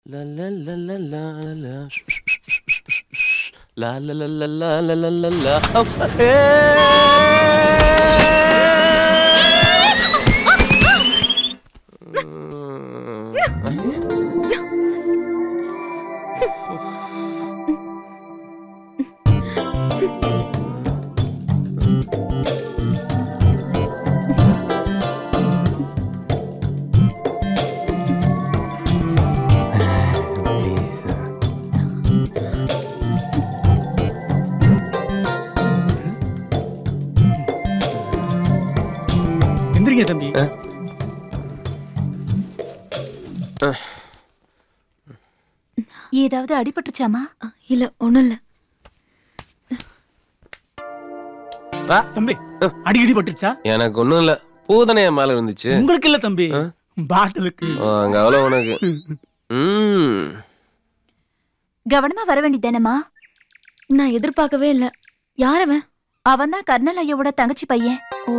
La la la la la la. La la la la la la la la la. Oh, எந்திரிங்க தம்பி ஏதாவது அடிபட்டுச்சாமா இல்ல ஒண்ணும் இல்ல தம்பி அடிக்கடி பட்டுச்சா எனக்கு ஒண்ணும் இல்ல பூதனை என் மேல இருந்துச்சு உங்களுக்கு இல்ல தம்பி பாட்டிலுக்கு அங்க அவ்வளவு உனக்கு ம் கவனமா வர வேண்டியதானமா நான் எதிர்பார்க்கவே இல்ல யார் அவன் அவன் தான் கர்னல் ஐயாவோட தங்கச்சி பையன் ஓ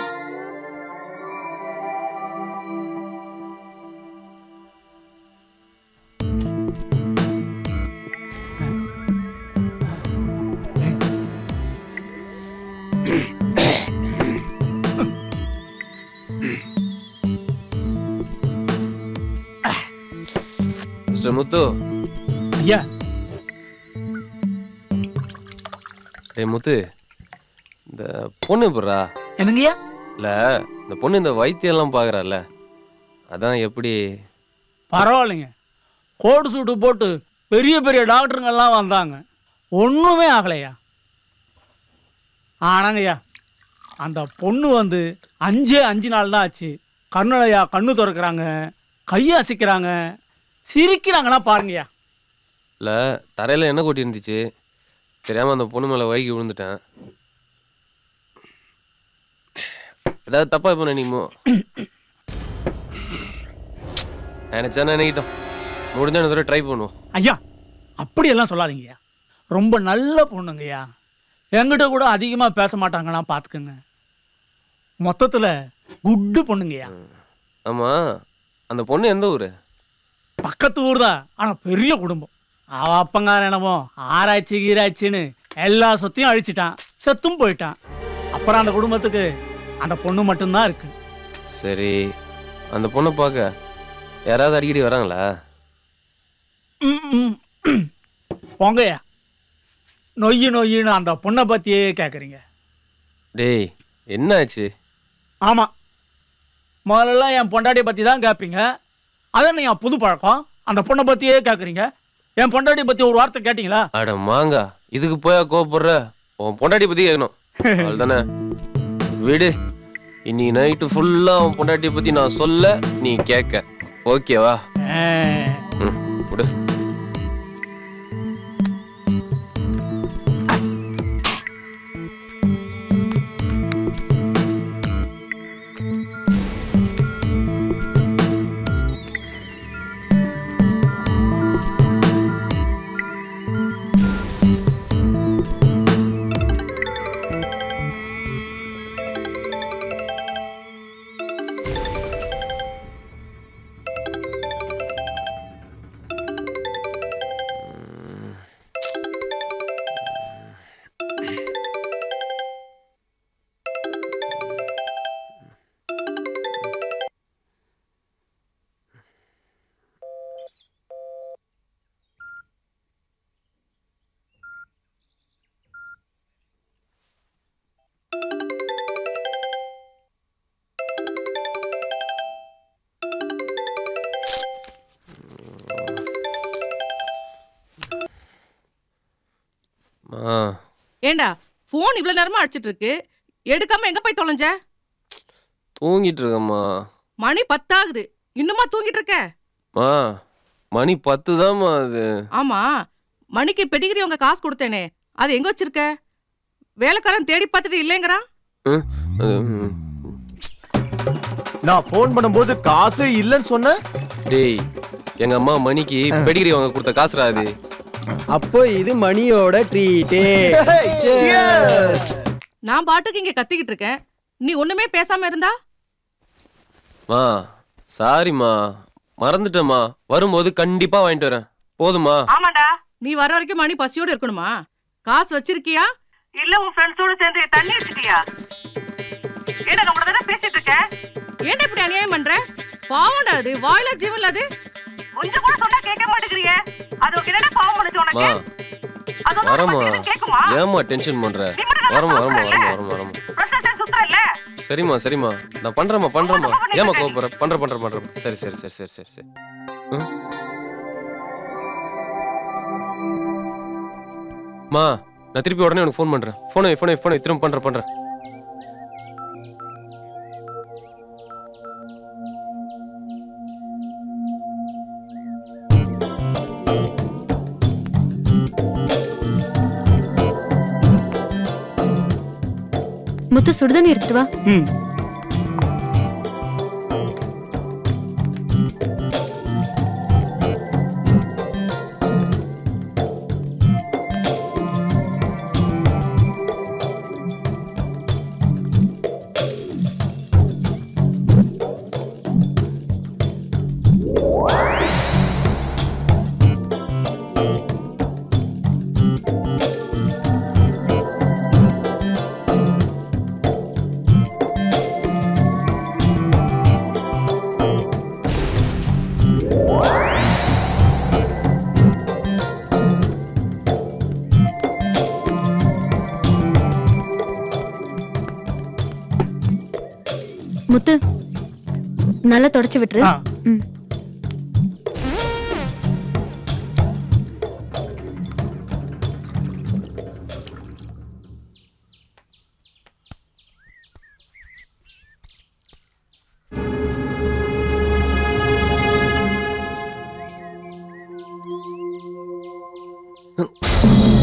மிஸ்டர் முத்து ஐயா டேய் முத்து இந்த பொண்ணு போடுறா என்னங்கய்யா இல்ல இந்த பொண்ணு இந்த வைத்தியம் எல்லாம் பாக்குறால அதான் எப்படி பரவாயில்லைங்க கோடு சூட்டு போட்டு பெரிய பெரிய டாக்டருங்க எல்லாம் வந்தாங்க ஒண்ணுமே ஆகலையா ஆனாங்கய்யா அந்த பொண்ணு வந்து அஞ்சே அஞ்சு நாள் தான் ஆச்சு கண்ணலையா கண்ணு திறக்கிறாங்க கையை அசைக்கிறாங்க சிரிக்கிறாங்கன்னா பாருங்கய்யா இல்ல தரையில என்ன கொட்டி இருந்துச்சு தெரியாம அந்த பொண்ணு மேல வழுகி விழுந்துட்டேன் ஏதாவது தப்பா பண்ண நீமோ நினைச்சா நினைக்கிட்டோம் முடிஞ்ச தடவை ட்ரை பண்ணுவோம் ஐயா அப்படியெல்லாம் சொல்லாதீங்கய்யா ரொம்ப நல்ல பொண்ணுங்கய்யா என்கிட்ட கூட அதிகமாக பேச மாட்டாங்கன்னா பார்த்துக்குங்க மொத்தத்தில் குட்டு பொண்ணுங்கய்யா ஆமா அந்த பொண்ணு எந்த ஊரு பக்கத்து ஊர் தான் ஆனால் பெரிய குடும்பம் அவ அப்பங்கார என்னமோ ஆராய்ச்சி கீராய்ச்சின்னு எல்லா சொத்தையும் அழிச்சிட்டான் செத்தும் போயிட்டான் அப்புறம் அந்த குடும்பத்துக்கு அந்த பொண்ணு மட்டும்தான் இருக்கு சரி அந்த பொண்ணை பார்க்க யாராவது அடிக்கடி வராங்களா ம், ம், ம். போங்கய்யா நொய்யு நொய்யுன்னு அந்த பொண்ணை பற்றியே கேட்குறீங்க டேய் என்னாச்சு ஆமாம் முதல்லலாம் என் பொண்டாட்டியை பற்றி தான் கேட்பீங்க அதான் என் புது பழக்கம் அந்த பொண்ணை பற்றியே கேட்குறீங்க என் பொண்டாட்டியை பற்றி ஒரு வார்த்தை கேட்டிங்களா அட மாங்கா இதுக்கு போயா கோவப்படுற உன் பொண்டாட்டி பத்தி கேட்கணும் அவ்வளவுதானே விடு இன்னைக்கு நைட்டு ஃபுல்லா உன் பொண்டாட்டியை பத்தி நான் சொல்ல நீ கேட்க ஓகேவா ம் விடு ஆ ஏண்டா ஃபோன் இவ்வளவு நேரமா அடிச்சிட்டு இருக்கு எடுக்காம எங்க போய் தொலைஞ்ச தூங்கிட்டு இருக்கம்மா மணி பத்தாகுது இன்னுமா தூங்கிட்டு இருக்க மா மணி பத்து தான்மா அது ஆமா மணிக்கு பெடிகிரி உங்க காசு கொடுத்தேனே அது எங்க வச்சிருக்க வேலைக்காரன் தேடி பார்த்துட்டு இல்லைங்கிறான் ம், அது, ம். நான் ஃபோன் பண்ணும்போது காசே இல்லைன்னு சொன்னேன் டேய் எங்க அம்மா மணிக்கு பெடிகிரி வாங்க கொடுத்த காசுடா அது அப்போ இது மணியோட ட்ரீட்டே நான் பாட்டுக்கு இங்க கத்திக்கிட்டு இருக்கேன் நீ ஒண்ணுமே பேசாம இருந்தா மா சாரிம்மா மறந்துட்டேம்மா வரும்போது கண்டிப்பா வாங்கிட்டு வரேன் போதுமா ஆமாடா நீ வர வரைக்கும் மணி பசியோட இருக்கணுமா காசு வச்சிருக்கியா இல்ல உன் ஃப்ரெண்ட்ஸோட சேர்ந்து தண்ணி வச்சிட்டியா ஏன்னா நம்ம தானே பேசிட்டு இருக்கேன் ஏன்டா இப்படி அநியாயம் பண்ற பாவம்டா அது வாயில ஜீவன்ல அது கொஞ்சம் கூட சொன்னா கேட்க மாட்டேங்கறியே அது என்னடா பாவம் பண்ணுச்சு மா வரமா ஏமா டென்ஷன் பண்ற வரமா வரமா வரமா வரமா வரமா சரிம்மா சரிம்மா நான் பண்றேம்மா பண்றேம்மா ஏமா கோபுற பண்ற பண்ற பண்ற சரி சரி சரி சரி சரி சரி ம். மா நான் திருப்பி உடனே உனக்கு ஃபோன் பண்றேன் ஃபோனை ஃபோனை ஃபோனை திரும்ப பண்றேன் பண்றேன் முத்து சுடுதண்ணி எடுத்துட்டு வா ம் முத்து நல்லா தொடச்சு விட்டுரு ஆ. ம். ம்.